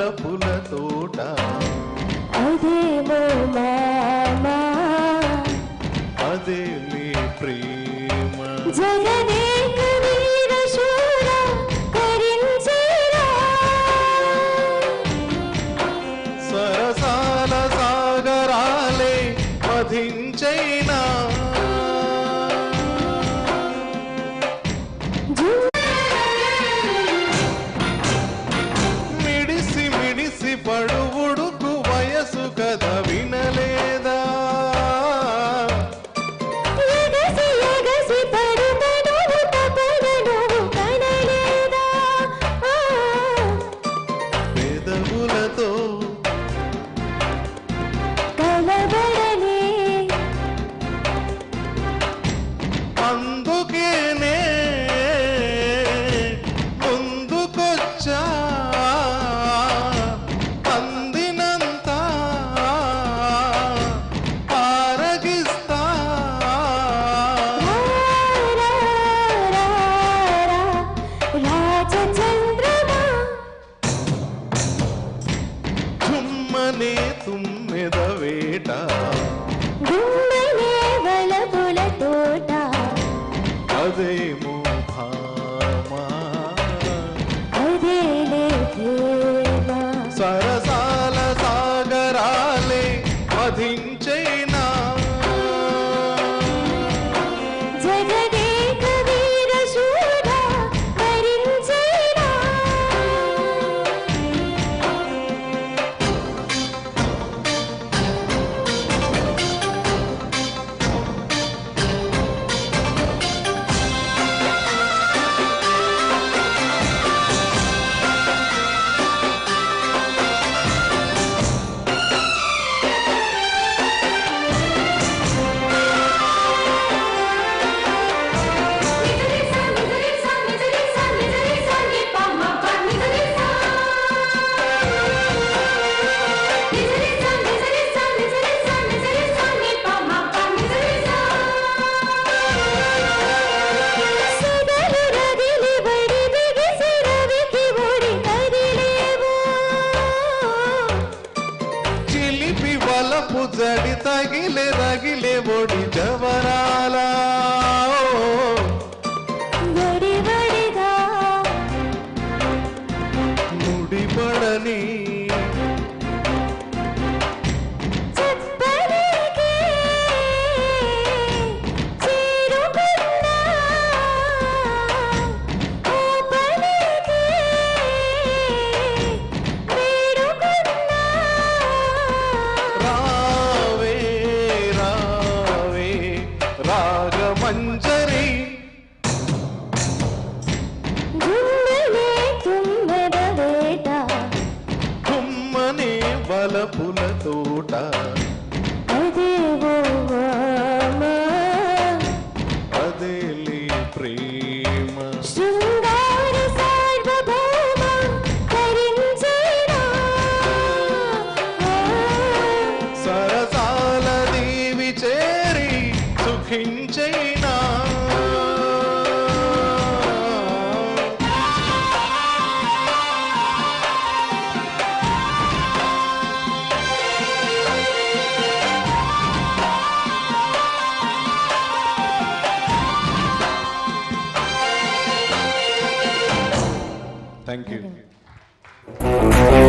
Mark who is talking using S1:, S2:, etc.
S1: వలపుల తోట
S2: అదేమో మామా
S1: అదే నీ ప్రేమ
S2: జగదేక వీర శూర కరించేరా
S1: సరసాల సాగరాలే మధించైనా మిడిసి మిడిసి పడువుడుకు వయసు కథ వినలేదా
S2: ఎగసి ఎగసి పడుతను తపనను కనలేదా ఆ,
S1: పెదవులతో
S2: కలబడలే
S1: అందుకేనే ముందుకొచ్చా అందినంత ఆరగిస్తా
S2: రా, రా, రా, రా, రాజచంద్రమా
S1: చుమ్మనే తుమ్మెద వేట
S2: గుమ్మనే వలపుల తోట
S1: అదేమో భామా
S2: అదేలే ప్రేమ
S1: సరసాల సాగరాలే మధించైనా
S2: జగదేక వీర శూర వరించేరా సెగలు రగిలి బడి బిగిసి రవికి ఒడి కదిలేవో
S1: చిలిపి వలపు జడి తగిలే రగిలే ఒడి జవరాలా
S2: బడి బడిగా
S1: ముడిపడని
S2: చెప్పలేకే చేరుకున్నా ఓపలేకే వేడుకున్నా
S1: రావే రావే రాగమంజరి
S2: గుండెలే తుమ్మెద వేట
S1: కుమ్మనే వలపుల తోట
S2: అదేవో మామా
S1: అదేలే ప్రేమ
S2: శృంగార సార్వభౌమ కరించేరా
S1: సరసాల దేవి చేరి సుఖించైనా థ్యాంక్ యూ